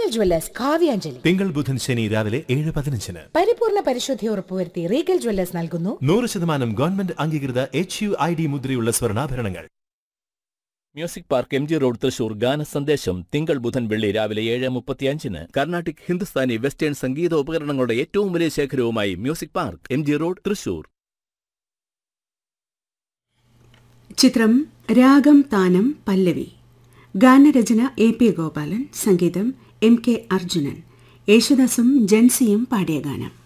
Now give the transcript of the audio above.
Jewellers കാവ്യാഞ്ജലി തിങ്കൾ ബുധൻ ശനി രാവിലെ ഏഴ് പതിനഞ്ചിന് പരിപൂർണ പരിശുദ്ധി ഉറപ്പുവരുത്തി റീഗൽ ജ്വല്ലേഴ്സ് നൽകുന്നു നൂറ് ശതമാനം ഗവൺമെന്റ് അംഗീകൃത എച്ച് യു ഐ ഡി മുദ്രയുള്ള സ്വർണ്ണാഭരണങ്ങൾ music park M G road Thrissur ഗാന സന്ദേശം തിങ്കൾ ബുധൻ വെള്ളി രാവിലെ ഏഴ് മുപ്പത്തിയഞ്ചിന് കർണാട്ടിക് ഹിന്ദുസ്ഥാനി വെസ്റ്റേൺ സംഗീത ഉപകരണങ്ങളുടെ ഏറ്റവും വലിയ ശേഖരവുമായി music park M G road Thrissur ചിത്രം രാഗം താനം പല്ലവി ഗാനരചന എ പി ഗോപാലൻ സംഗീതം എം കെ അർജുനൻ യേശുദാസും ജൻസിയും പാടിയ ഗാനം